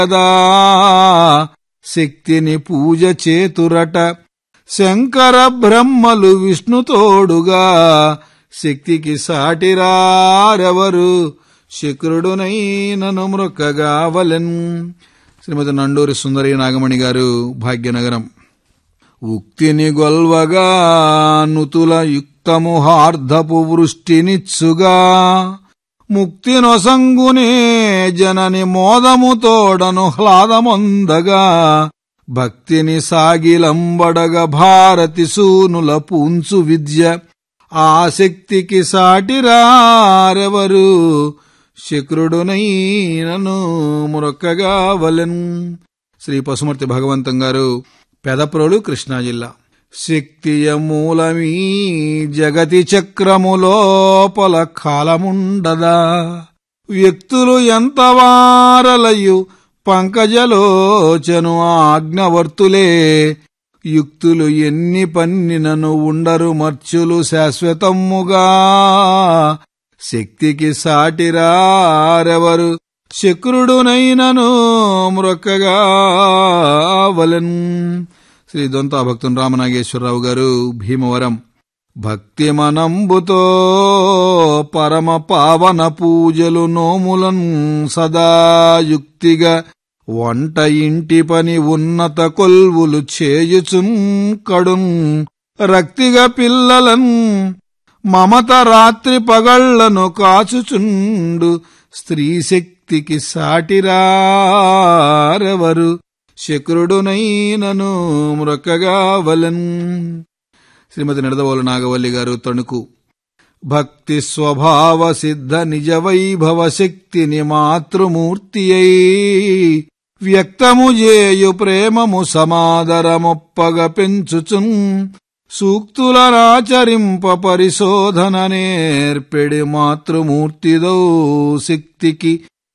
కదా శక్తిని పూజ చేతురట శంకర బ్రహ్మలు విష్ణుతోడుగా శక్తికి సాటిరారెవరు శుక్రుడునైనను మృక్కగావలెన్ శ్రీమతి నండూరి సుందరి నాగమణి గారు భాగ్యనగరం ఉక్తిని గొల్వగా నుతుల యుక్తము హార్ధపు వృష్టినిచ్చుగా ముక్తి నొసంగునే జనని మోదముతోడను హ్లాదమొందగా భక్తిని సాగిలంబడగ భారతి సూనుల పూంచు విద్య ఆసక్తికి సాటిరారెవరు శుక్రుడునైనను మురొక్కగా వలెన్ శ్రీ పశుమర్తి భగవంతం గారు పెదప్రోలు కృష్ణా జిల్లా శక్తియ మూలమీ జగతి చక్రము లోపల కాలముండదా వ్యక్తులు ఎంత వారలయు పంకజలోచను ఆజ్ఞవర్తులే యుక్తులు ఎన్ని పన్నినను ఉండరు మర్చులు శాశ్వతముగా శక్తికి సాటిరారెవరు శక్రుడునైనను మృక్కగా వలెన్ శ్రీ దొంతా భక్తుని రామనాగేశ్వరరావు గారు భీమవరం భక్తి మనంబుతో పరమ పావన పూజలు నోములన్ సదా యుక్తిగా వంట ఇంటి పని ఉన్నత కొల్వులు చేయుచున్ కడున్ రక్తిగా పిల్లలన్ మమత రాత్రి పగళ్లను కాచుచుండు స్త్రీ శక్తికి సాటిరారెవరు శక్రుడునైనను మృక్కగా వలన్ శ్రీమతి నిడదవోలు నాగవల్లి గారు తణుకు భక్తి స్వభావ సిద్ధ నిజ వైభవ శక్తిని మాతృమూర్తి అయి వ్యక్తము చేయు ప్రేమము సమాదరమొప్పగ పెంచుచున్ సూక్తులనాచరింప పరిశోధన నేర్పెడి మాతృమూర్తిదో శక్తికి